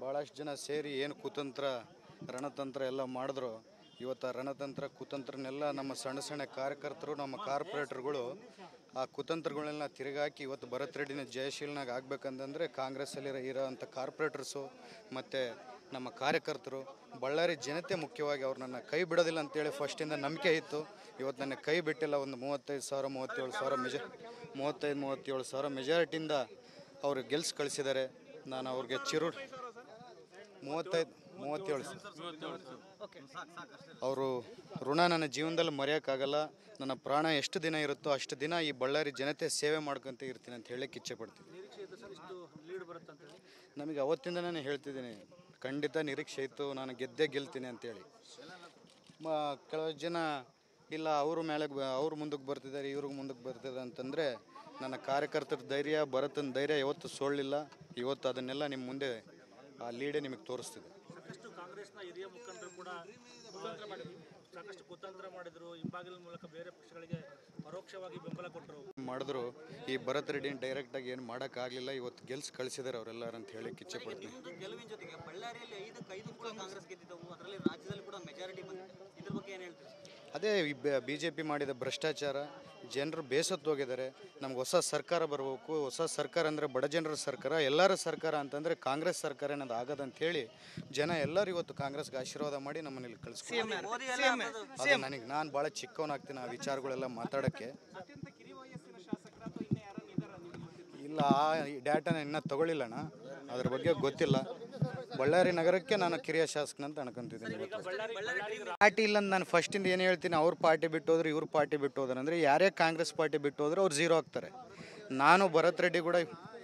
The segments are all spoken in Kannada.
ಭಾಳಷ್ಟು ಜನ ಸೇರಿ ಏನು ಕುತಂತ್ರ ರಣತಂತ್ರ ಎಲ್ಲ ಮಾಡಿದ್ರು ಇವತ್ತು ಆ ರಣತಂತ್ರ ಕುತಂತ್ರನೆಲ್ಲ ನಮ್ಮ ಸಣ್ಣ ಸಣ್ಣ ಕಾರ್ಯಕರ್ತರು ನಮ್ಮ ಕಾರ್ಪೊರೇಟರ್ಗಳು ಆ ಕುತಂತ್ರಗಳನ್ನೆಲ್ಲ ತಿರುಗಾಕಿ ಇವತ್ತು ಭರತ್ ರೆಡ್ಡಿನ ಜಯಶೀಲನಾಗ ಆಗ್ಬೇಕಂತಂದರೆ ಕಾಂಗ್ರೆಸ್ಸಲ್ಲಿ ಇರೋವಂಥ ಕಾರ್ಪೊರೇಟರ್ಸು ಮತ್ತು ನಮ್ಮ ಕಾರ್ಯಕರ್ತರು ಬಳ್ಳಾರಿ ಜನತೆ ಮುಖ್ಯವಾಗಿ ಅವ್ರು ನನ್ನ ಕೈ ಬಿಡೋದಿಲ್ಲ ಅಂತೇಳಿ ಫಸ್ಟಿಂದ ನಂಬಿಕೆ ಇತ್ತು ಇವತ್ತು ನನ್ನ ಕೈ ಬಿಟ್ಟಿಲ್ಲ ಒಂದು ಮೂವತ್ತೈದು ಸಾವಿರ ಮೂವತ್ತೇಳು ಸಾವಿರ ಮೆಜ ಮೂವತ್ತೈದು ಮೂವತ್ತೇಳು ಸಾವಿರ ಮೆಜಾರಿಟಿಯಿಂದ ಅವರು ಗೆಲ್ಸಿ ಕಳಿಸಿದ್ದಾರೆ ನಾನು ಅವ್ರಿಗೆ ಚಿರು ಮೂವತ್ತೈದು ಮೂವತ್ತೇಳು ಅವರು ಋಣ ನನ್ನ ಜೀವನದಲ್ಲಿ ಮರೆಯೋಕ್ಕಾಗಲ್ಲ ನನ್ನ ಪ್ರಾಣ ಎಷ್ಟು ದಿನ ಇರುತ್ತೋ ಅಷ್ಟು ದಿನ ಈ ಬಳ್ಳಾರಿ ಜನತೆ ಸೇವೆ ಮಾಡ್ಕೊಂತ ಇರ್ತೀನಿ ಅಂತ ಹೇಳಕ್ಕೆ ಇಚ್ಛೆ ಪಡ್ತೀನಿ ನಮಗೆ ಅವತ್ತಿಂದ ನಾನು ಹೇಳ್ತಿದ್ದೀನಿ ಖಂಡಿತ ನಿರೀಕ್ಷೆ ಇತ್ತು ನಾನು ಗೆದ್ದೇ ಗೆಲ್ತೀನಿ ಅಂತೇಳಿ ಮ ಕೆಲವು ಜನ ಇಲ್ಲ ಅವರು ಮೇಲೆ ಅವ್ರು ಮುಂದಕ್ಕೆ ಬರ್ತಿದ್ದಾರೆ ಇವ್ರಿಗೆ ಮುಂದಕ್ಕೆ ಬರ್ತಿದ್ದಾರೆ ಅಂತಂದರೆ ನನ್ನ ಕಾರ್ಯಕರ್ತರ ಧೈರ್ಯ ಭರತನ ಧೈರ್ಯ ಯಾವತ್ತು ಸೋಲಿಲ್ಲ ಇವತ್ತು ಅದನ್ನೆಲ್ಲ ನಿಮ್ಮ ಮುಂದೆ ಆ ಲೀಡೇ ನಿಮಗೆ ತೋರಿಸ್ತಿದೆ ಸಾಕಷ್ಟು ಕಾಂಗ್ರೆಸ್ನ ಹಿರಿಯ ಮುಖಂಡರು ಕೂಡ ಕುತಂತ್ರ ಮಾಡಿದ್ರು ಸಾಕಷ್ಟು ಕುತಂತ್ರ ಮಾಡಿದ್ರು ಹಿಂಬಾಗಿಲ ಮೂಲಕ ಬೇರೆ ಪಕ್ಷಗಳಿಗೆ ಪರೋಕ್ಷವಾಗಿ ಬೆಂಬಲ ಕೊಟ್ಟರು ಮಾಡಿದ್ರು ಈ ಭರತ್ ರೆಡ್ಡಿನ ಡೈರೆಕ್ಟಾಗಿ ಏನು ಮಾಡೋಕ್ಕಾಗಲಿಲ್ಲ ಇವತ್ತು ಗೆಲ್ಸಿ ಕಳಿಸಿದ್ದಾರೆ ಅವರೆಲ್ಲರೂ ಅಂತ ಹೇಳಕ್ಕೆ ಇಚ್ಛೆ ಪಡ್ತೀನಿ ನಿಮ್ದು ಗೆಲುವಿನ ಜೊತೆಗೆ ಬಳ್ಳಾರಿಯಲ್ಲಿ ಐದಕ್ಕೆ ಐದು ಕೂಡ ಕಾಂಗ್ರೆಸ್ ಗೆದ್ದಿದ್ದವು ಅದರಲ್ಲಿ ರಾಜ್ಯದಲ್ಲಿ ಕೂಡ ಮೆಜಾರಿಟಿ ಬಂದಿದೆ ಇದ್ರ ಬಗ್ಗೆ ಏನು ಹೇಳ್ತೀರಿ ಅದೇ ಬಿ ಜೆ ಪಿ ಮಾಡಿದ ಭ್ರಷ್ಟಾಚಾರ ಜನರು ಬೇಸತ್ತು ಹೋಗಿದ್ದಾರೆ ನಮ್ಗೆ ಹೊಸ ಸರ್ಕಾರ ಬರಬೇಕು ಹೊಸ ಸರ್ಕಾರ ಅಂದರೆ ಬಡ ಜನರ ಸರ್ಕಾರ ಎಲ್ಲರ ಸರ್ಕಾರ ಅಂತಂದರೆ ಕಾಂಗ್ರೆಸ್ ಸರ್ಕಾರ ಅನ್ನೋದು ಆಗದಂತ ಹೇಳಿ ಜನ ಎಲ್ಲರೂ ಇವತ್ತು ಕಾಂಗ್ರೆಸ್ಗೆ ಆಶೀರ್ವಾದ ಮಾಡಿ ನಮ್ಮನ್ನ ಇಲ್ಲಿ ಕಳಿಸ್ಕೊಂಡು ಮೋದಿ ಎಲ್ಲ ಅದು ಅದು ನನಗೆ ನಾನು ಭಾಳ ಚಿಕ್ಕವನಾಗ್ತೀನಿ ಆ ವಿಚಾರಗಳೆಲ್ಲ ಮಾತಾಡೋಕ್ಕೆ ಇಲ್ಲ ಆ ಡೇಟಾನ ಇನ್ನೂ ತಗೊಳ್ಳಿಲ್ಲಣ್ಣ ಅದ್ರ ಬಗ್ಗೆ ಗೊತ್ತಿಲ್ಲ ಬಳ್ಳಾರಿ ನಗರಕ್ಕೆ ನಾನು ಕಿರಿಯ ಶಾಸಕನಂತ ಅನ್ಕೊಂತಿದ್ದೀನಿ ಇವತ್ತು ಪಾರ್ಟಿ ಇಲ್ಲ ಅಂತ ನಾನು ಫಸ್ಟಿಂದ ಏನು ಹೇಳ್ತೀನಿ ಅವ್ರ ಪಾರ್ಟಿ ಬಿಟ್ಟು ಹೋದ್ರೆ ಇವ್ರ ಪಾರ್ಟಿ ಬಿಟ್ಟು ಹೋದ್ರೆ ಅಂದರೆ ಯಾರೇ ಕಾಂಗ್ರೆಸ್ ಪಾರ್ಟಿ ಬಿಟ್ಟು ಹೋದ್ರೆ ಅವ್ರು ಝೀರೋ ಆಗ್ತಾರೆ ನಾನು ಭರತ್ ರೆಡ್ಡಿ ಕೂಡ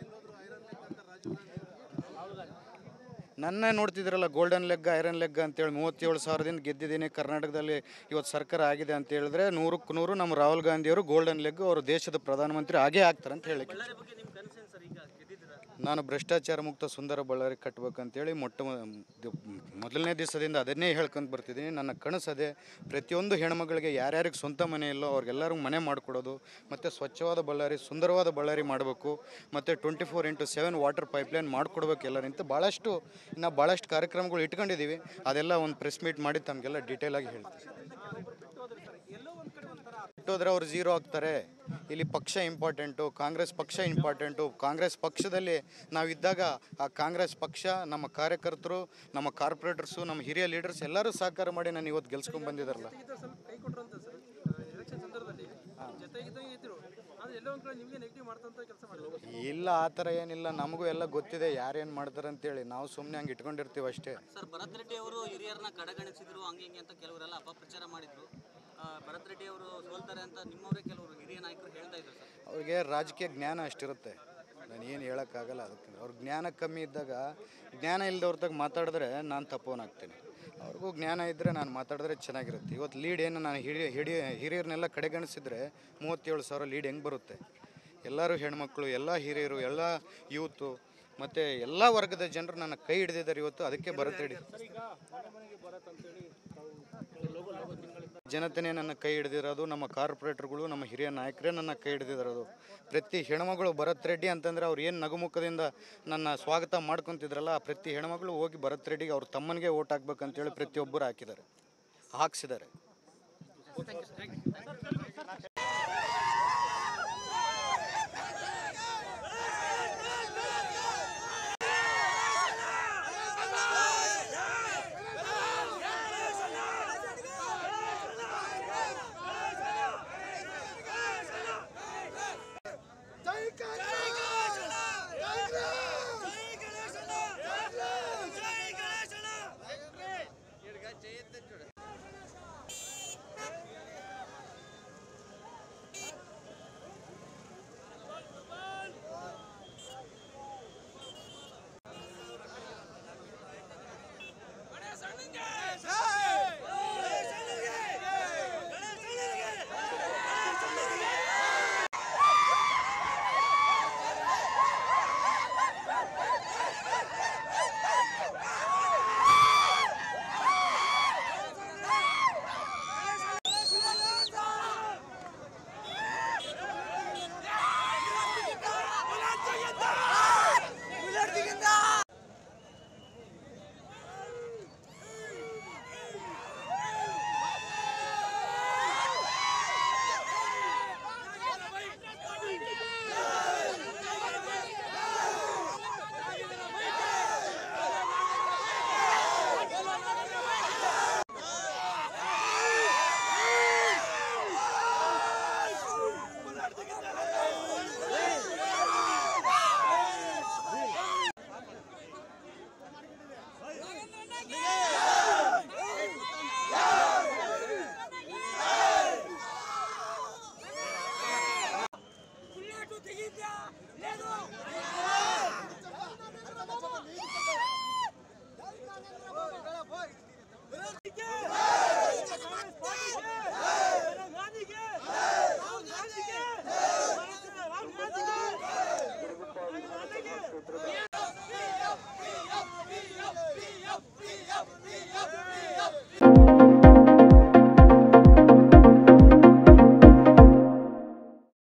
ನನ್ನ ನೋಡ್ತಿದ್ರಲ್ಲ ಗೋಲ್ಡನ್ ಲೆಗ್ ಐರನ್ ಲೆಗ್ ಅಂತೇಳಿ ಮೂವತ್ತೇಳು ಸಾವಿರದಿಂದ ಗೆದ್ದಿದ್ದೀನಿ ಕರ್ನಾಟಕದಲ್ಲಿ ಇವತ್ತು ಸರ್ಕಾರ ಆಗಿದೆ ಅಂತ ಹೇಳಿದ್ರೆ ನೂರಕ್ಕೆ ನೂರು ನಮ್ಮ ರಾಹುಲ್ ಗಾಂಧಿಯವರು ಗೋಲ್ಡನ್ ಲೆಗ್ ಅವರು ದೇಶದ ಪ್ರಧಾನಮಂತ್ರಿ ಆಗೇ ಆಗ್ತಾರೆ ಅಂತ ಹೇಳಿ ಬಳ್ಳಾರಿ ಬಗ್ಗೆ ನಿಮ್ಮ ಕನಸೇನು ಸರ್ ಈಗ ಗೆದ್ದಿದ್ದೀರಾ ನಾನು ಭ್ರಷ್ಟಾಚಾರ ಮುಕ್ತ ಸುಂದರ ಬಳ್ಳಾರಿ ಕಟ್ಟಬೇಕಂತೇಳಿ ಮೊಟ್ಟ ಮೊ- ದಿ- ಮೊದಲನೇ ದಿವಸದಿಂದ ಅದನ್ನೇ ಹೇಳ್ಕೊಂಡು ಬರ್ತಿದ್ದೀನಿ ನನ್ನ ಕನಸದೆ ಪ್ರತಿಯೊಂದು ಹೆಣ್ಮಗಳಿಗೆ ಯಾರ್ಯಾರಿಗೆ ಸ್ವಂತ ಮನೆ ಇಲ್ಲೋ ಅವ್ರಿಗೆಲ್ಲರಿಗೂ ಮನೆ ಮಾಡಿಕೊಡೋದು ಮತ್ತು ಸ್ವಚ್ಛವಾದ ಬಳ್ಳಾರಿ ಸುಂದರವಾದ ಬಳ್ಳಾರಿ ಮಾಡಬೇಕು ಮತ್ತು twenty four into seven water pipeline ಮಾಡಿಕೊಡ್ಬೇಕು ಎಲ್ಲರಿಂತ ಭಾಳಷ್ಟು ಇನ್ನು ಭಾಳಷ್ಟು ಕಾರ್ಯಕ್ರಮಗಳು ಇಟ್ಕೊಂಡಿದ್ದೀವಿ ಅದೆಲ್ಲ ಒಂದು ಪ್ರೆಸ್ ಮೀಟ್ ಮಾಡಿ ತಮಗೆಲ್ಲ ಡೀಟೇಲಾಗಿ ಹೇಳ್ತೀವಿ ಬಿಟ್ಟೋದ್ರೆ ಅವ್ರು ಝೀರೋ ಆಗ್ತಾರೆ ಇಲ್ಲಿ ಪಕ್ಷ ಇಂಪಾರ್ಟೆಂಟು ಕಾಂಗ್ರೆಸ್ ಪಕ್ಷ ಇಂಪಾರ್ಟೆಂಟು ಕಾಂಗ್ರೆಸ್ ಪಕ್ಷದಲ್ಲಿ ನಾವಿದ್ದಾಗ ಆ ಕಾಂಗ್ರೆಸ್ ಪಕ್ಷ ನಮ್ಮ ಕಾರ್ಯಕರ್ತರು ನಮ್ಮ ಕಾರ್ಪೊರೇಟರ್ಸು ನಮ್ಮ ಹಿರಿಯ ಲೀಡರ್ಸ್ ಎಲ್ಲರೂ ಸಹಕಾರ ಮಾಡಿ ನಾನು ಇವತ್ತು ಗೆಲ್ಸ್ಕೊಂಡು ಬಂದಿದ್ದಾರಲ್ಲ ಸ್ವಲ್ಪ ಕೈ ಕೊಟ್ರಂತೆ ಸರ್ ಎಲೆಕ್ಷನ್ ಸಂದರ್ಭದಲ್ಲಿ ಜೊತೆಗಿದ್ದಂಗೆ ಇದ್ರು ಆದ್ರೆ ಎಲ್ಲೋ ಒಂದ್ ಕಡೆ ನಿಮಗೆ ನೆಗೆಟಿವ್ ಮಾಡ್ತಂತ ಕೆಲಸ ಮಾಡಿದ್ರು ಇಲ್ಲ ಆ ಥರ ಏನಿಲ್ಲ ನಮಗೂ ಎಲ್ಲ ಗೊತ್ತಿದೆ ಯಾರೇನು ಮಾಡ್ತಾರೆ ಅಂತೇಳಿ ನಾವು ಸುಮ್ಮನೆ ಹಂಗೆ ಇಟ್ಕೊಂಡಿರ್ತೀವಿ ಅಷ್ಟೇ ಸರ್ ಭರತ್ ರೆಡ್ಡಿ ಅವರು ಹಿರಿಯರನ್ನ ಕಡೆಗಣಿಸಿದ್ರು ಹಂಗೆ ಹಿಂಗೆ ಅಂತ ಕೆಲವರೆಲ್ಲ ಅಪಪ್ರಚಾರ ಮಾಡಿದ್ರು ಆ, ಭರತ್ ರೆಡ್ಡಿ ಅವರು ಸೋಲ್ತಾರೆ ಅಂತ ನಿಮ್ಮವರೇ ಕೆಲವರು ಹಿರಿಯ ನಾಯಕರು ಹೇಳ್ತಾ ಇದ್ರು ಸರ್ ಅವ್ರಿಗೆ ರಾಜಕೀಯ ಜ್ಞಾನ ಅಷ್ಟಿರುತ್ತೆ ನಾನು ಏನು ಹೇಳೋಕ್ಕಾಗಲ್ಲ ಅದಕ್ಕೆ ಅವ್ರ ಜ್ಞಾನ ಕಮ್ಮಿ ಇದ್ದಾಗ ಜ್ಞಾನ ಇಲ್ದವ್ರದಾಗ ಮಾತಾಡಿದ್ರೆ ನಾನು ತಪ್ಪೋನಾಗ್ತೀನಿ ಅವ್ರಿಗೂ ಜ್ಞಾನ ಇದ್ದರೆ ನಾನು ಮಾತಾಡಿದ್ರೆ ಚೆನ್ನಾಗಿರುತ್ತೆ ಇವತ್ತು ಲೀಡ್ ಏನು ನಾನು ಹಿರಿಯ ಹಿಡಿಯ ಹಿರಿಯರನ್ನೆಲ್ಲ ಕಡೆಗಣಿಸಿದ್ರೆ ಮೂವತ್ತೇಳು ಸಾವಿರ ಲೀಡ್ ಹೆಂಗೆ ಬರುತ್ತೆ ಎಲ್ಲರೂ ಹೆಣ್ಮಕ್ಳು ಎಲ್ಲ ಹಿರಿಯರು ಎಲ್ಲ ಯೂತು ಮತ್ತು ಎಲ್ಲ ವರ್ಗದ ಜನರು ನನ್ನ ಕೈ ಹಿಡಿದಿದ್ದಾರೆ ಇವತ್ತು ಅದಕ್ಕೆ ಬರುತ್ತೆ ಈಗ ಮನೆ ಮನೆಗೆ ಬರತ್ ಅಂತೇಳಿ ತಾವು ಲೋಗೋ ಲೋಗೋ ತಿಂಗಳಿಂದ ಜನತೆನೇ ನನ್ನ ಕೈ ಹಿಡಿದಿರೋದು ನಮ್ಮ ಕಾರ್ಪೊರೇಟರ್ಗಳು ನಮ್ಮ ಹಿರಿಯ ನಾಯಕರೇ ನನ್ನ ಕೈ ಹಿಡಿದಿರೋದು ಪ್ರತಿ ಹೆಣ್ಮಗಳು ಭರತ್ ರೆಡ್ಡಿ ಅಂತಂದರೆ ಅವ್ರು ಏನು ನಗುಮುಖದಿಂದ ನನ್ನ ಸ್ವಾಗತ ಮಾಡ್ಕೊತಿದ್ರಲ್ಲ ಆ ಪ್ರತಿ ಹೆಣ್ಮಗಳು ಹೋಗಿ ಭರತ್ ರೆಡ್ಡಿಗೆ ಅವ್ರ ತಮ್ಮನಿಗೆ ಓಟ್ ಹಾಕ್ಬೇಕಂತೇಳಿ ಪ್ರತಿಯೊಬ್ಬರು ಹಾಕಿದ್ದಾರೆ ಹಾಕ್ಸಿದ್ದಾರೆ